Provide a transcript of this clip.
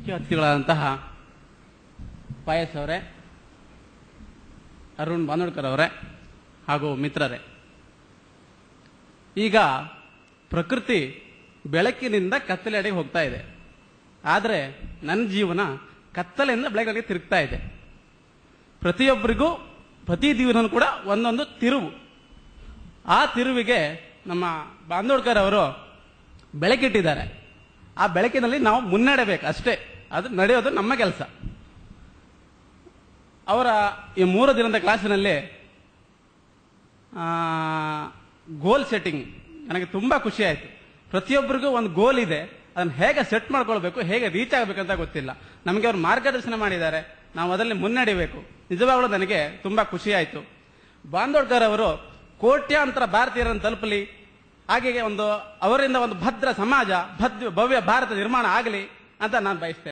ಮುಖ್ಯ ಅತಿಥಿಗಳಾದಂತಹ ಪಾಯಸ್ ಅವರೇ ಅರುಣ್ ಬಾನೋಡ್ಕರ್ ಅವರೇ ಹಾಗೂ ಮಿತ್ರರೇ ಈಗ ಪ್ರಕೃತಿ ಬೆಳಕಿನಿಂದ ಕತ್ತಲೆಡೆಗೆ ಹೋಗ್ತಾ ಇದೆ ಆದರೆ ನನ್ನ ಜೀವನ ಕತ್ತಲೆಯಿಂದ ಬೆಳಕಿಗೆ ತಿರುಗ್ತಾ ಇದೆ ಪ್ರತಿಯೊಬ್ಬರಿಗೂ ಪ್ರತಿ ಜೀವನನೂ ಕೂಡ ಒಂದೊಂದು ತಿರುವು ಆ ತಿರುವಿಗೆ ನಮ್ಮ ಬಾಂದೋಡ್ಕರ್ ಅವರು ಬೆಳಕಿಟ್ಟಿದ್ದಾರೆ ಆ ಬೆಳಕಿನಲ್ಲಿ ನಾವು ಮುನ್ನಡೆಬೇಕು ಅಷ್ಟೇ ಅದು ನಡೆಯೋದು ನಮ್ಮ ಕೆಲಸ ಅವರ ಈ ಮೂರು ದಿನದ ಕ್ಲಾಸಿನಲ್ಲಿ ಗೋಲ್ ಸೆಟ್ಟಿಂಗ್ ನನಗೆ ತುಂಬಾ ಖುಷಿ ಆಯಿತು ಪ್ರತಿಯೊಬ್ಬರಿಗೂ ಒಂದು ಗೋಲ್ ಇದೆ ಅದನ್ನು ಹೇಗೆ ಸೆಟ್ ಮಾಡ್ಕೊಳ್ಬೇಕು ಹೇಗೆ ರೀಚ್ ಆಗಬೇಕಂತ ಗೊತ್ತಿಲ್ಲ ನಮಗೆ ಅವರು ಮಾರ್ಗದರ್ಶನ ಮಾಡಿದ್ದಾರೆ ನಾವು ಅದರಲ್ಲಿ ಮುನ್ನಡೆಯಬೇಕು ನಿಜವಾಗ್ಲೂ ನನಗೆ ತುಂಬಾ ಖುಷಿ ಆಯಿತು ಬಾಂದೋಡ್ಕರ್ ಅವರು ಕೋಟ್ಯಾಂತರ ಭಾರತೀಯರನ್ನು ತಲುಪಲಿ ಹಾಗೆ ಒಂದು ಅವರಿಂದ ಒಂದು ಭದ್ರ ಸಮಾಜ ಭದ್ರ ಭವ್ಯ ಭಾರತ ನಿರ್ಮಾಣ ಆಗಲಿ ಅಂತ ನಾನು ಬಯಸ್ತೇನೆ